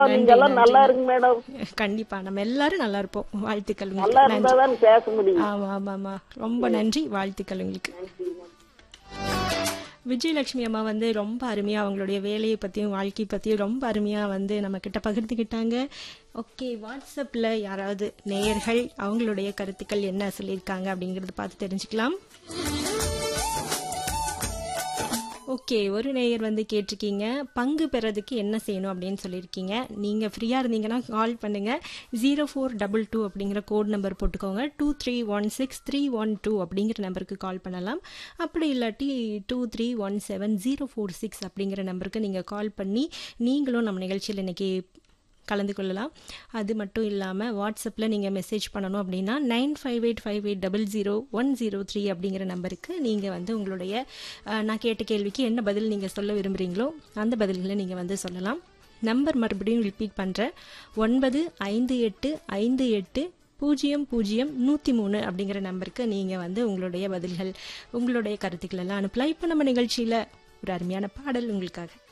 நீங்க எல்லாம் நல்லா இருங்க மேடம் கண்டிப்பா நம்ம எல்லாரும் நல்லா இருப்போம் வாழ்த்துக்கள் உங்களுக்கு. நல்லா நன்றி இருந்தாதான் பேச முடியும் ஆமா ஆமா ஆமா ரொம்ப நன்றி வாழ்த்துக்கள் உங்களுக்கு விஜயலட்சுமி அம்மா வந்து ரொம்ப அருமையாக அவங்களுடைய வேலையை பற்றியும் வாழ்க்கை பற்றியும் ரொம்ப அருமையாக வந்து நம்ம கிட்ட பகிர்ந்துக்கிட்டாங்க ஓகே வாட்ஸ்அப்பில் யாராவது நேயர்கள் அவங்களுடைய கருத்துக்கள் என்ன சொல்லியிருக்காங்க அப்படிங்கறத பார்த்து தெரிஞ்சுக்கலாம் ஓகே ஒரு நேயர் வந்து கேட்டிருக்கீங்க பங்கு பெறதுக்கு என்ன செய்யணும் அப்படின்னு சொல்லியிருக்கீங்க நீங்கள் ஃப்ரீயாக இருந்தீங்கன்னா கால் பண்ணுங்கள் ஜீரோ ஃபோர் டபுள் டூ அப்படிங்கிற கோட் நம்பர் போட்டுக்கோங்க two three one six three one two அப்படிங்கிற நம்பருக்கு கால் பண்ணலாம் அப்படி இல்லாட்டி two three one seven zero four six அப்படிங்கிற நம்பருக்கு நீங்கள் கால் பண்ணி நீங்களும் நம்ம நிகழ்ச்சியில் இன்னைக்கு கலந்து கொள்ளலாம் அது மட்டும் இல்லாமல் வாட்ஸ்அப்பில் நீங்கள் மெசேஜ் பண்ணணும் அப்படின்னா nine five eight five eight double zero one zero three அப்படிங்கிற நம்பருக்கு நீங்கள் வந்து உங்களுடைய அஹ், நான் கேட்ட கேள்விக்கு என்ன பதில் நீங்கள் சொல்ல விரும்புகிறீங்களோ அந்த பதில்களை நீங்கள் வந்து சொல்லலாம் நம்பர் மறுபடியும் ரிப்பீட் பண்ணுறேன் ஒன்பது ஐந்து எட்டு ஐந்து எட்டு பூஜ்ஜியம் பூஜ்ஜியம் நூற்றி மூணு அப்படிங்கிற நம்பருக்கு நீங்கள் வந்து உங்களுடைய பதில்கள் உங்களுடைய கருத்துக்கள் எல்லாம் அனுப்பலாம் இப்போ நம்ம நிகழ்ச்சியில் ஒரு அருமையான பாடல் உங்களுக்காக